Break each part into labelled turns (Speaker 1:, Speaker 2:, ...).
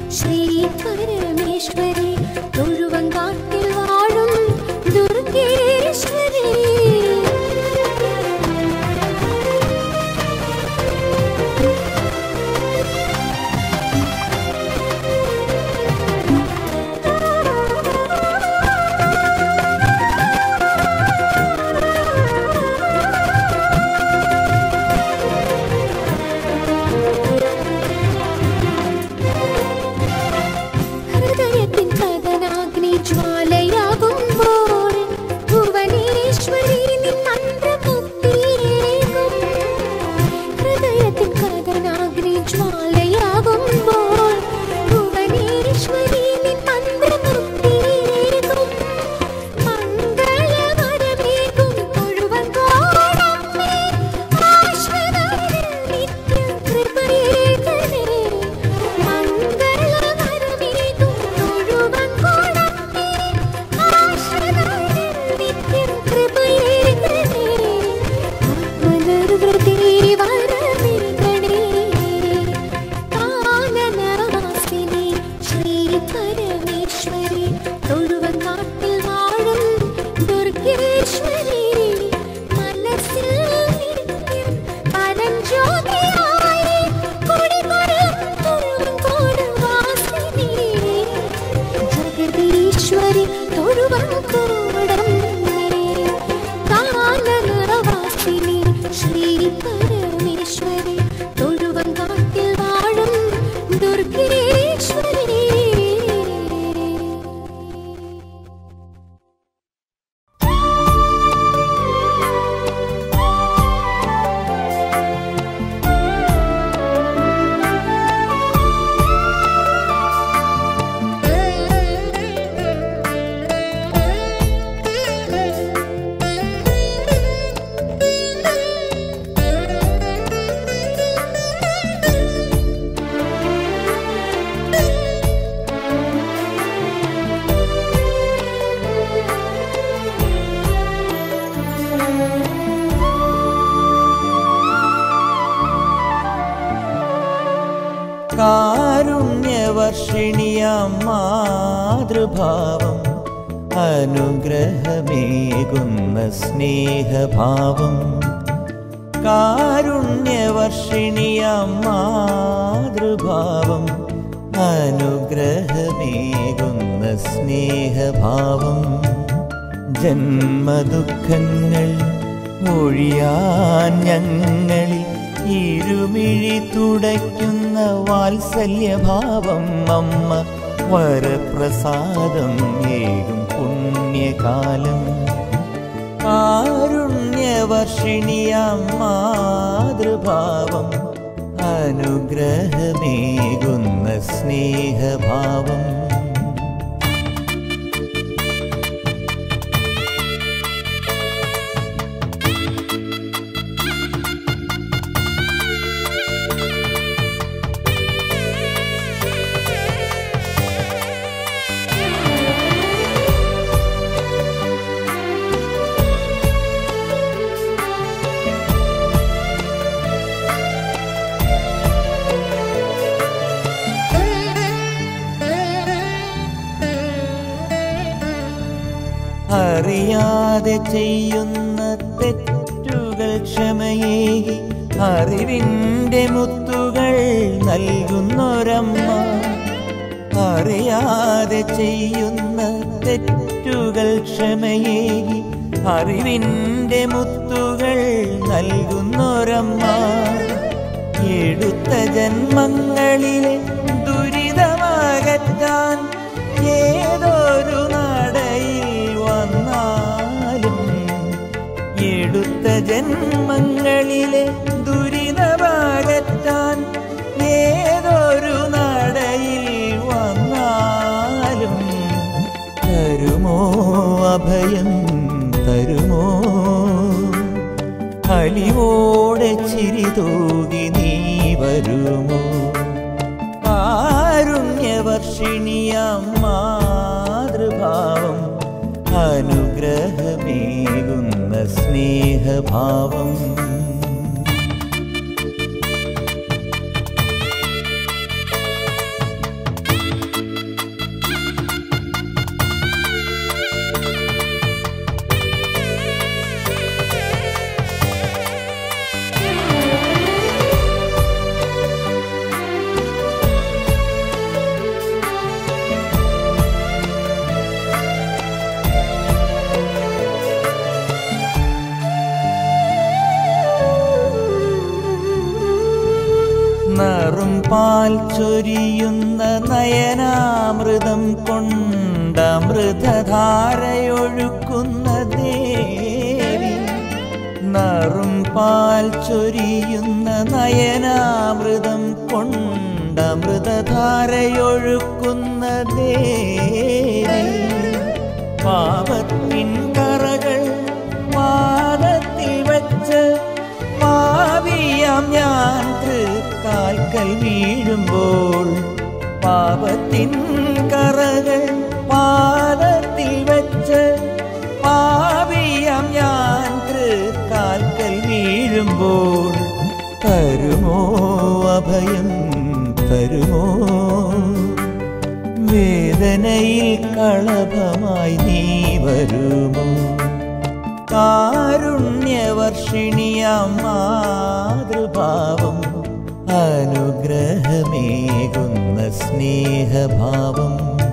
Speaker 1: ശ്രീ പരമേശ്വരി തൊഴുവങ്കാട്ടിൽ വാഴും ദുർഗേശ്വരി ഹൃദയത്തിൻ കഥനാഗ്നി ജ്വാലയാകുമ്പോൾ ഭുവനേശ്വരി നിൻ മന്ത്രമുക്തിയേകും ഹൃദയത്തിൻ കഥനാഗ്നി ജ്വാലയാകുമ്പോൾ ഭുവനേശ്വരി നിൻ മന്ത്രമുക്തിയേകും മംഗളവരമേകും തൊഴുവങ്കോടമ്മേ ആശ്രിതരിൽ നിത്യം കൃപയേകണേ മംഗളവരമേകും തൊഴുവങ്കോടമ്മേ ആശ്രിതരിൽ നിത്യം കൃപയേകണേ ആത്മനിർവൃതി വരമേകണേ കാനനവാസിനി ശ്രീ പരമേശ്വരി തൊഴുവങ്കാട്ടിൽ വാഴും ദുർഗേശ്വരി മനസ്സിൽ നിത്യം പരഞ്ജ്യോതിയായി കുടികൊള്ളും തൊഴുവങ്കോട് വാസിനി ജഗദീശ്വരി തൊഴുവങ്കോടമ്മേ കാനനവാസിനി ശ്രീ പരമേശ്വരി തൊഴുവങ്കാട്ടിൽ വാഴും ദുർഗേശ്വരി
Speaker 2: കാരുണ്യവർഷിണിയാം മാതൃഭാവം അനുഗ്രഹമേകുന്ന സ്നേഹഭാവം കാരുണ്യവർഷിണിയാം മാതൃഭാവം അനുഗ്രഹമേകുന്ന സ്നേഹഭാവം ജന്മദുഃഖങ്ങൾ ഒഴിയാൻ ഞങ്ങളിൽ ഇരുമിഴി തുടയ്ക്കുന്ന വാത്സല്യഭാവം അമ്മ വരപ്രസാദം ഏകും പുണ്യകാലം കാരുണ്യവർഷിണിയാം മാതൃഭാവം അനുഗ്രഹമേകുന്ന സ്നേഹഭാവം അറിയാതെ ചെയ്യുന്ന തെറ്റുകൾ ക്ഷമയേകി അറിവിൻ്റെ മുത്തുകൾ നൽകുന്നൊരമ്മ അറിയാതെ ചെയ്യുന്ന തെറ്റുകൾ ക്ഷമയേകി അറിവിൻ്റെ മുത്തുകൾ നൽകുന്നൊരമ്മ എടുത്ത ജന്മങ്ങളിലെ ദുരിതമകറ്റാൻ ഏതൊരു നടയിൽ വന്നാലും എടുത്ത ജന്മങ്ങളിലെ ദുരിതമകറ്റാൻ ഏതൊരു നടയിൽ വന്നാലും തരുമോ അഭയം തരുമോ അലിവോടെ ചിരി തൂകി നീ വരുമോ കാരുണ്യവർഷിണിയാം മാതൃഭാവം അനുഗ്രഹമേകുന്ന സ്നേഹഭാവം
Speaker 1: ും
Speaker 2: പാൽ ചൊരിയുന്ന നയനാമൃതം കൊണ്ടമൃതധാരയൊഴുക്കുന്ന ദേവി നറും പാൽ ചൊരിയുന്ന നയനാമൃതം കൊണ്ടമൃതധാരയൊഴുക്കുന്ന ദേവി പാപത്തിൻ കറകൾ പാദത്തിൽ വച്ച് പാവിയാം ഞാൻ തൃക്കാൽക്കൽ വീഴുമ്പോൾ പാപത്തിൻ കറകൾ പാദത്തിൽ വച്ച് പാവിയാം ഞാൻ തൃക്കാൽക്കൽ വീഴുമ്പോൾ തരുമോ അഭയം തരുമോ വേദനയിൽ കളഭമായി നീ വരുമോ കാരുണ്യവർഷിണിയാം മാതൃഭാവം അനുഗ്രഹമേകുന്ന സ്നേഹഭാവം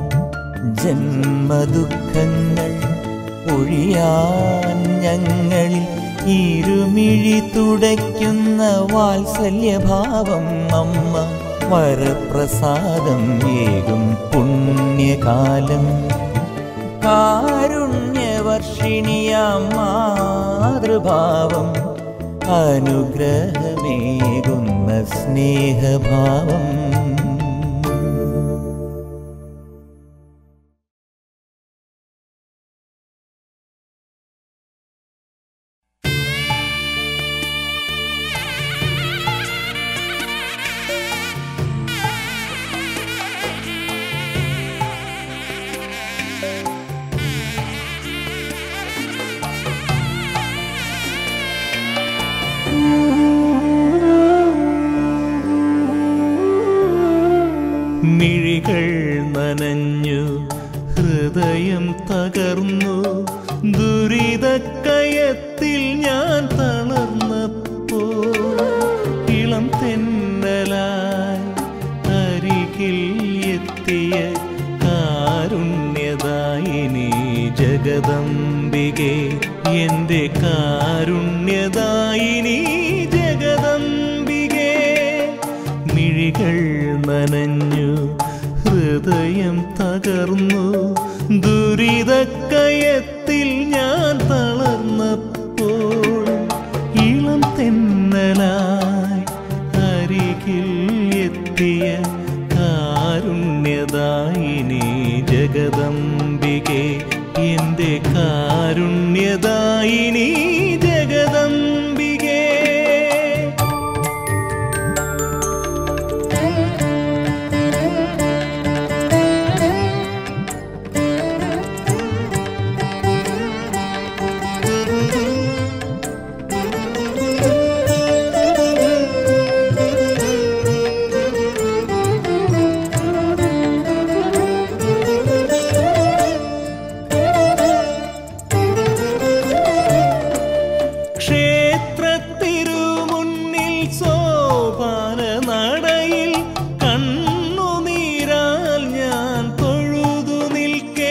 Speaker 2: ജന്മദുഃഖങ്ങൾ ഒഴിയാൻ ഞങ്ങളിൽ ഇരുമിഴി തുടയ്ക്കുന്ന വാത്സല്യഭാവം അമ്മ വരപ്രസാദം ഏകും പുണ്യകാലം കാരുണ്യവർഷിണിയാം മാതൃഭാവം അനുഗ്രഹമേകുന്ന സ്നേഹഭാവം
Speaker 3: മിഴികൾ നനഞ്ഞു ഹൃദയം തകർന്നു ദുരിതക്കയത്തിൽ ഞാൻ തളർന്നപ്പോ ഇളം തെന്നലായി അരികിൽ എത്തിയ കാരുണ്യദായിനി ജഗദംബികെ എൻ്റെ കാരുണ്യദായിനി ജഗദംബികെ മിഴികൾ നനഞ്ഞു ഹൃദയം തകർന്നു ദുരിതക്കയത്തിൽ ഞാൻ തളർന്നപ്പോൾ ഇളം തെന്നലായി അരികിൽ എത്തിയ കാരുണ്യദായിനി ജഗദംബികെ എൻ്റെ കാരുണ്യദായിനി ജഗദംബികേ ക്ഷേത്രത്തിരുമുന്നിൽ സോപാന നടയിൽ കണ്ണുനീരാൽ ഞാൻ തൊഴുതു നിൽക്കേ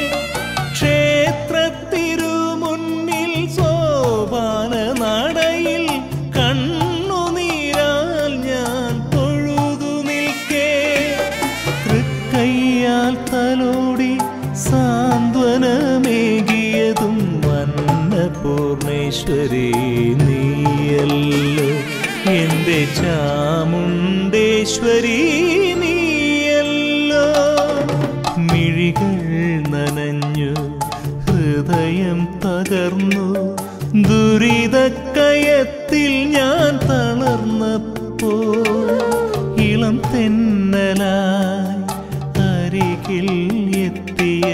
Speaker 3: ക്ഷേത്രത്തിരുമുന്നിൽ സോപാന നടയിൽ കണ്ണുനീരാൽ ഞാൻ തൊഴുതു നിൽക്കേ തൃക്കയ്യാൽ തലോടി സാന്ത്വനമേകിയതും അന്നപൂർണേശ്വരി നീയല്ലോ എൻ്റെ ചാമുണ്ടേശ്വരി നീയല്ലോ മിഴികൾ നനഞ്ഞു ഹൃദയം തകർന്നു ദുരിതക്കയത്തിൽ ഞാൻ തളർന്നപ്പോൾ ഇളം തെന്നലായി അരികിൽ എത്തിയ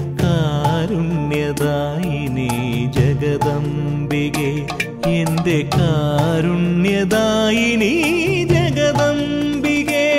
Speaker 3: കാരുണ്യദായിനി ജഗദംബികെ എൻ്റെ കാരുണ്യദായിനി ജഗദംബികേ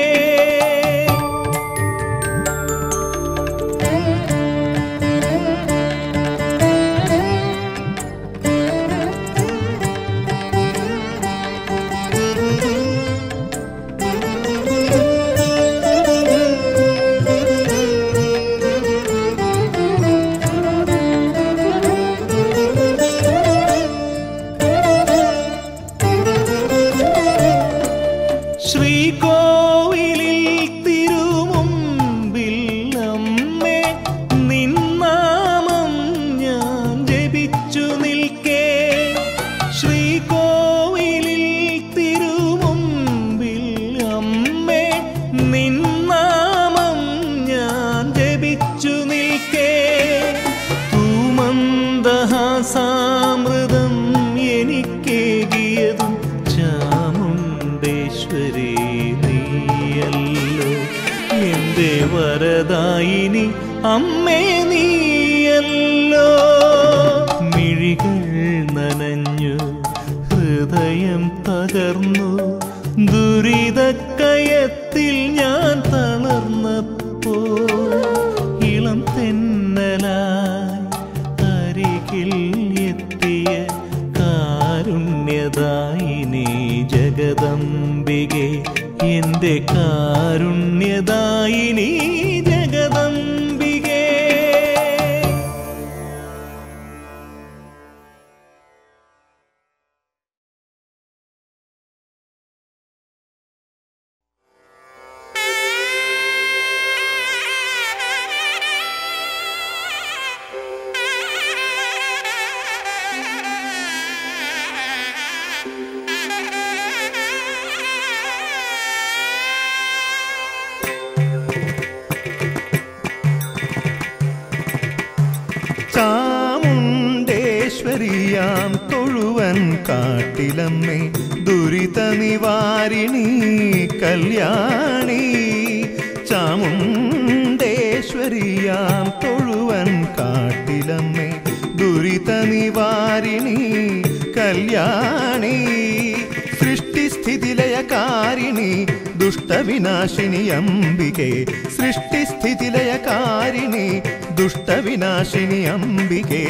Speaker 3: വരദായിനി അമ്മേ നീയല്ലോ മിഴികൾ നനഞ്ഞു ഹൃദയം തകർന്നു ദുരിതക്കയത്തിൽ ഞാൻ തളർന്നപ്പോ ഇളം തെന്നലായി അരികിൽ എത്തിയ കാരുണ്യദായിനി ജഗദംബികെ എന്റെ കാരുണ്യദായിനി ജഗദംബികേ
Speaker 4: ചാമുണ്ടേശ്വരിയാം തൊഴുവൻ കാട്ടിലമ്മേ ദുരിത നിവാരിണി കല്യാണി ചാമുണ്ടേശ്വരിയാം തൊഴുവൻ കാട്ടിലമ്മേ ദുരിത നിവാരിണി കല്യാണി സൃഷ്ടിസ്ഥിതിലയകാരിണി ദുഷ്ടവിനാശിനി അംബികെ സൃഷ്ടിസ്ഥിതിലയകാരിണി ദുഷ്ടവിനാശിനി അംബികെ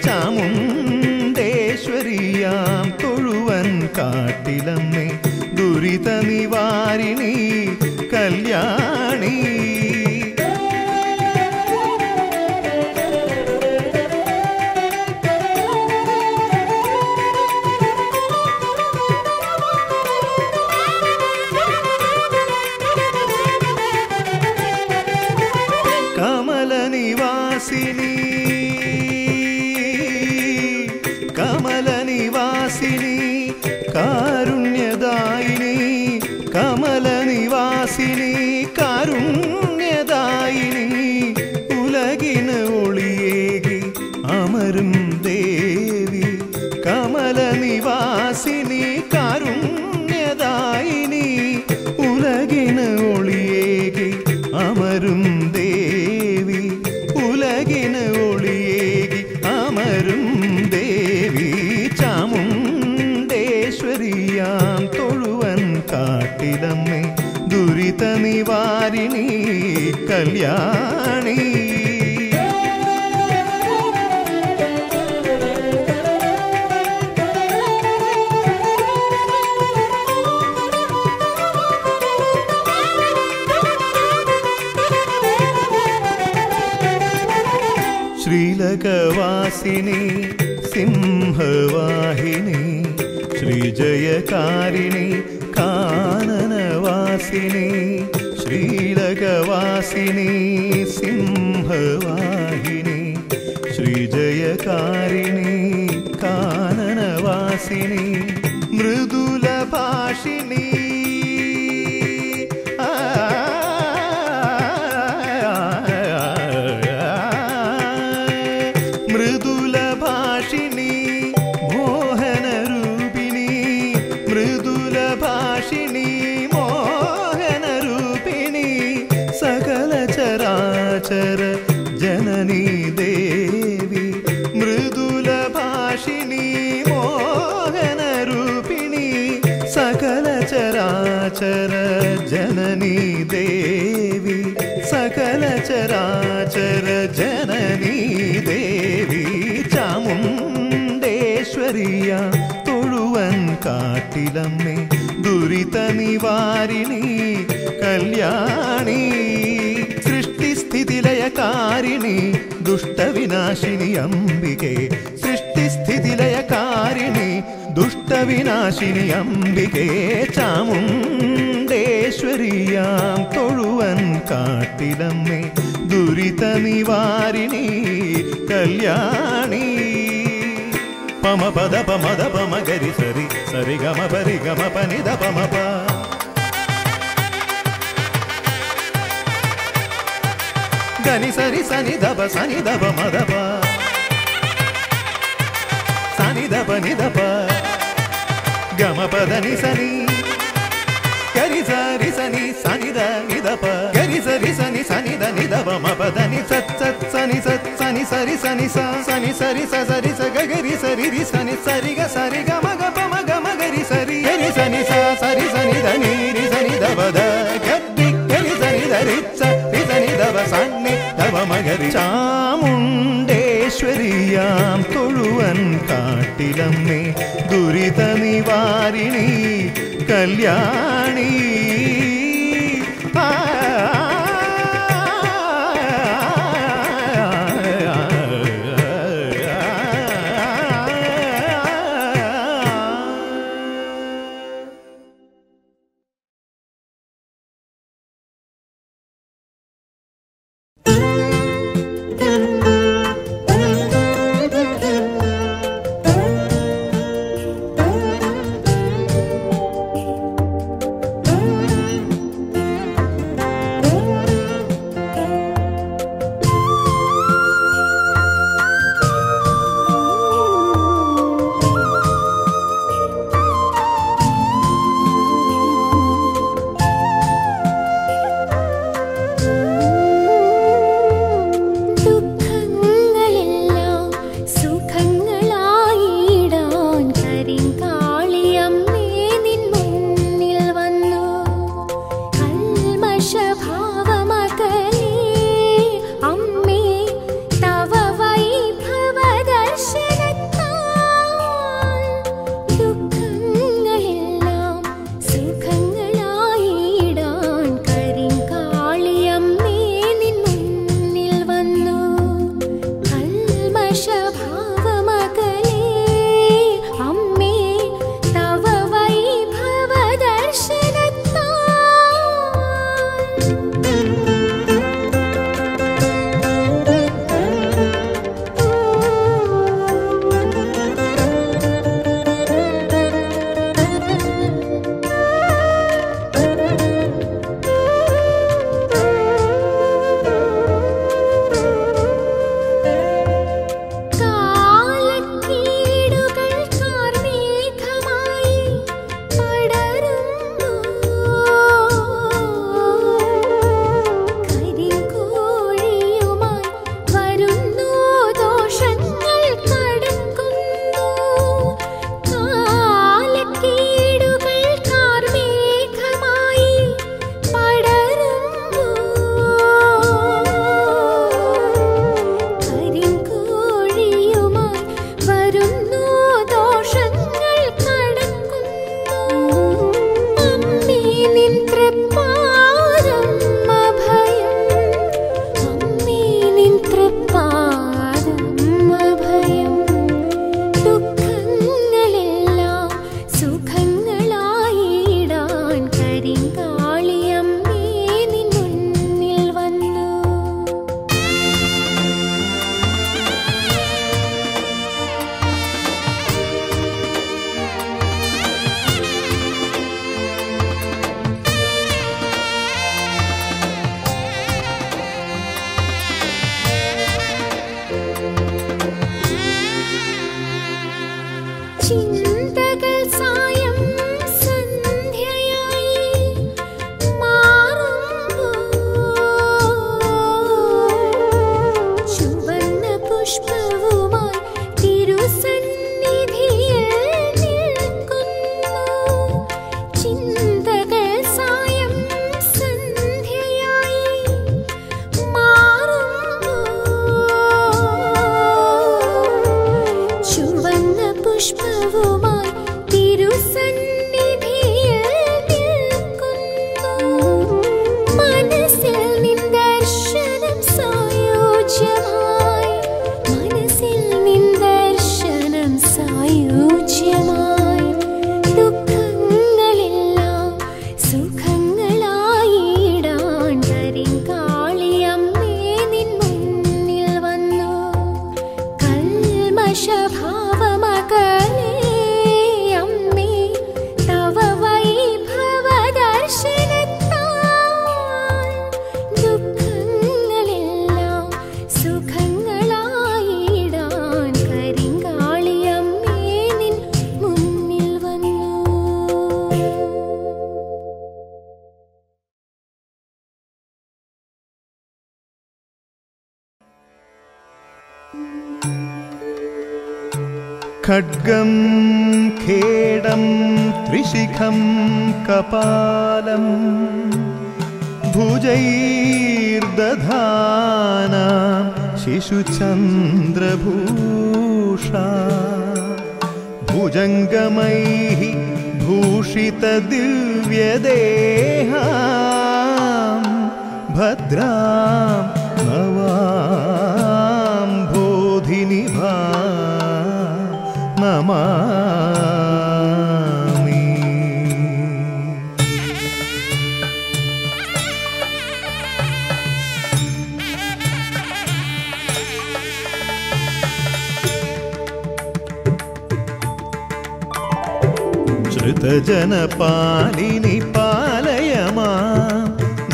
Speaker 4: ചാമുണ്ടേശ്വരിയാം തൊഴുവൻ കാട്ടിലമ്മേ ദുരിത നിവാരിണി കല്യാണി കമലനിവാസിനി കമലനിവാസിനി കാരുണ്യദായിനി കമലനിവാസിനി കാരുണ്യദായിനി ഉലകിന് ഒളിയേകി അമരും ദേവി കമലനിവാസിനി കാരുണ്യദായിനി ഉലകിന് ഒളിയേകി അമരും ദേവി ഉലകിന് ഒളിയേകി അമരും ദേവി ചാമുണ്ടേശ്വരിയാം തൊഴുവൻ കാട്ടിലമ്മേ ദുരിത നിവാരിണി കല്യാണി ശ്രീലകവാസിനി സിംഹവാഹിനി ശ്രീജയകാരിണി കാനനവാസിനി ശ്രീലകവാസിനി സിംഹവാഹിനി ശ്രീജയകാരിണി കാനനവാസിനി മൃദുലഭാഷിണി മൃദുലഭാഷിണി മോഹനരൂപിണി മൃദുലഭാഷിണി മോഹനരൂപിണി സകല ചരാചര ജനനീ ദേവി മൃദുലഭാഷിണി മോഹനരൂപിണി സകല ചരാചര ജനനീ ദേവി സകല ചരാചര ജനനീ ദേവി ചാമുണ്ടേശ്വരിയ തൊഴുവൻ കാട്ടിലമ്മേ ദുരിത നിവാരിണി കല്യാണി സൃഷ്ടിസ്ഥിതിലയകാരിണി ദുഷ്ടവിനാശിനി അംബികെ സൃഷ്ടിസ്ഥിതിലയകാരിണി ദുഷ്ടവിനാശിനി അംബികെ ചാമുണ്ടേശ്വരിയാം തൊഴുവൻ കാട്ടിലമ്മേ ദുരിത നിവാരിണി കല്യാണി പമ പദ പമദ പമ ഗരി സരി സരി ഗമ പരി ഗമ പനിത പമ പ గని సరి సని దబ సని దబ మదబ సని దబ ని దబ గమ పద ని సని గరి సరి సని సని ద ని దప గరి స సరి సని సని దని దవ మపదని సత్ సత్ సని సత్ సని సరి సని స సని సరి స సరి స గగరి సరి రి సని సరి గ సరి గ మగ ప మగ మగరి సరి గరి సని స సరి సని దని రి సని దవ ద గద్ది గరి సని దరి స రి సని దవ సన్ని దవ మగరి ചാമുണ്ടേശ്വരിയാം തൊഴുവൻ കാട്ടിലമ്മേ ദുരിത നിവാരിണി കല്യാണി ആ, खड्गं खेडं त्रिशिखं कपालं भुजैर्दधाना शिशुचन्द्रभूषा भुजङ्गमैः भूषितदिव्यदेहा भद्रां नवां बोधिनिभा नमामि श्रुतजनपालिनि पालय मां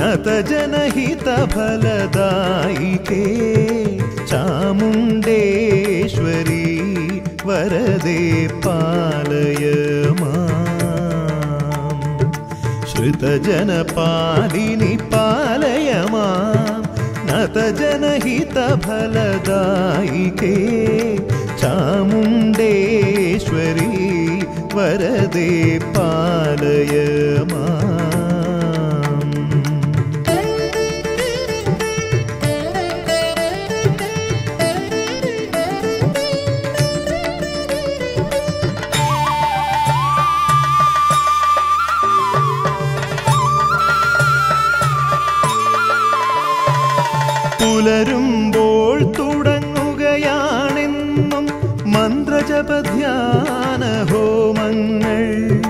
Speaker 4: नतजनहितफलदायिके चामुण्डेश्वरी वरदे पालय माम् श्रुतजनपालिनि पालय मां नतजनहितफलदायिके चामुण्डेश्वरी वरदे पालय माम् പുലരുമ്പോൾ തുടങ്ങുകയാണെന്നും മന്ത്രജപധ്യാന ഹോമങ്ങൾ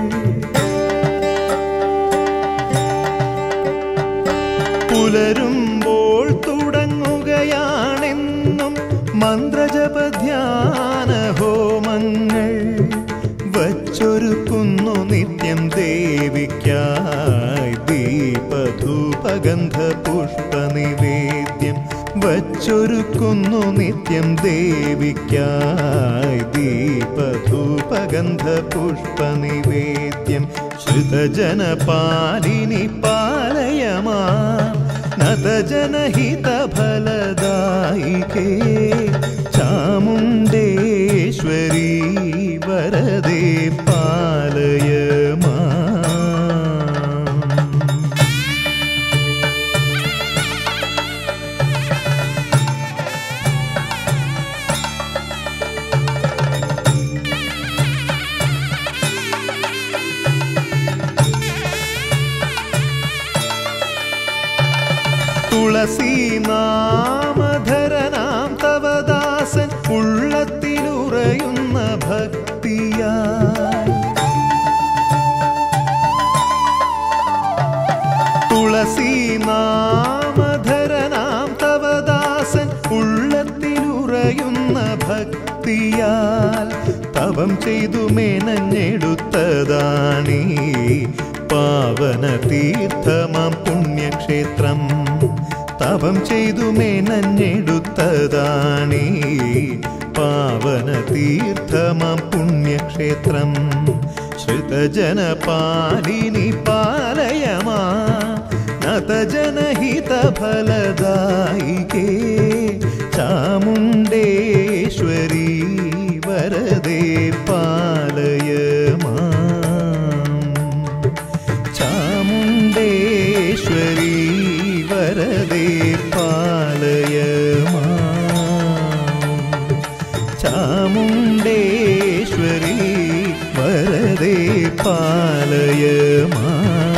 Speaker 4: പുലരുമ്പോൾ തുടങ്ങുകയാണെന്നും മന്ത്രജപധ്യാന ഹോമങ്ങൾ വച്ചൊരുക്കുന്നു നിത്യം ദേവിക്കായി ദീപധൂപഗന്ധ പുഷ്പനിവേദ്യം വച്ചൊരുക്കുന്നു നിത്യം ദേവിക്കായി ദീപധൂപഗന്ധ പുഷ്പനിവേദ്യം ശ്രുതജനപാലിനി പാലയമാ നതജനഹിതഫലദായികേ ചാമുണ്ടേശ്വരി വരദേ പാലയ മാം. തുളസി നാമധരനാം തവദാസൻ ഉള്ളത്തിലുറയുന്ന ഭക്തിയായി തുളസി നാമധരനാം തവദാസൻ ഉള്ളത്തിലുറയുന്ന ഭക്തിയാൽ തപം ചെയ്തു മെനഞ്ഞെടുത്തതാണീ പാവന തീർത്ഥമാം പുണ്യക്ഷേത്രം തപം ചെയ്തു മെനഞ്ഞെടുത്തതാണീ പാവന തീർത്ഥമാം പുണ്യക്ഷേത്രം ശ്രുതജനപാലിനി പാലയമാ നതജനഹിതഫലദായികേ ചാമുണ്ടേശ്വരി വരദേ പാലയ മാം ചാമുണ്ടേശ്വരി വരദേ പാലയ മാം ചാമുണ്ടേശ്വരി വരദേ പാലയ മാം